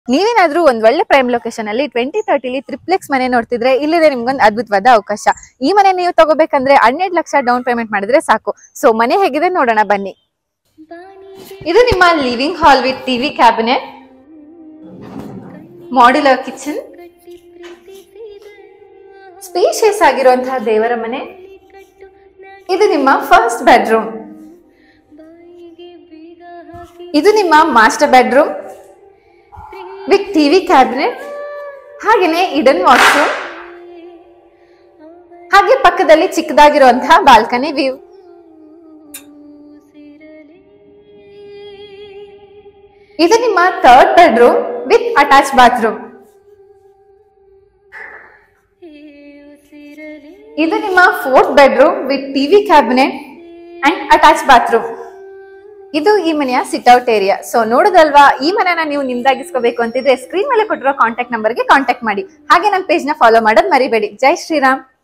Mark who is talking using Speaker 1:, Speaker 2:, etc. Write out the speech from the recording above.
Speaker 1: ನೀವೇನಾದ್ರೂ ಒಂದ್ ಒಳ್ಳೆ ಪ್ರೈಮ್ ಲೊಕೇಶನ್ ಅಲ್ಲಿ ಟ್ವೆಂಟಿ ತರ್ಟಿಲಿ ತ್ರಿಪ್ಲೆಕ್ಸ್ ಮನೆ ನೋಡ್ತಿದ್ರೆ ಇಲ್ಲಿದೆ ನಿಮ್ಗೊಂದು ಅದ್ಭುತವಾದ ಅವಕಾಶ ಈ ಮನೆ ನೀವು ತಗೋಬೇಕಂದ್ರೆ ಹನ್ನೆರಡು ಲಕ್ಷ ಡೌನ್ ಪೇಮೆಂಟ್ ಮಾಡಿದ್ರೆ ಸಾಕು ಸೊ ಮನೆ ಹೇಗಿದೆ ನೋಡೋಣ ಬನ್ನಿ ಇದು ನಿಮ್ಮ living hall with TV cabinet modular kitchen spacious ಆಗಿರುವಂತಹ ದೇವರ ಮನೆ ಇದು ನಿಮ್ಮ ಫಸ್ಟ್ ಬೆಡ್ರೂಮ್ ಇದು ನಿಮ್ಮ master bedroom with TV cabinet ಹಾಗೇನೆ ಇಡನ್ ವಾಶ್ರೂಮ್ ಹಾಗೆ ಪಕ್ಕದಲ್ಲಿ ಚಿಕ್ಕದಾಗಿರುವಂತಹ ಬಾಲ್ಕನಿ ವ್ಯೂ ಇದು ನಿಮ್ಮ third bedroom with attach bathroom ಇದು ನಿಮ್ಮ fourth bedroom with TV cabinet and attach bathroom ಇದು ಈ ಮನೆಯ ಸಿಟ್ಔಟ್ ಏರಿಯಾ ಸೊ ನೋಡೋದಲ್ವಾ ಈ ಮನೆನ ನೀವು ನಿಮ್ದಾಗಿಸ್ಕೋಬೇಕು ಅಂತಿದ್ರೆ ಸ್ಕ್ರೀನ್ ಮೇಲೆ ಕೊಟ್ಟಿರೋ ಕಾಂಟ್ಯಾಕ್ಟ್ ನಂಬರ್ಗೆ ಕಾಂಟ್ಯಾಕ್ಟ್ ಮಾಡಿ ಹಾಗೆ ನಮ್ಮ ಪೇಜ್ ನ ಫಾಲೋ ಮಾಡೋದು ಮರಿಬೇಡಿ ಜೈ ಶ್ರೀರಾಮ್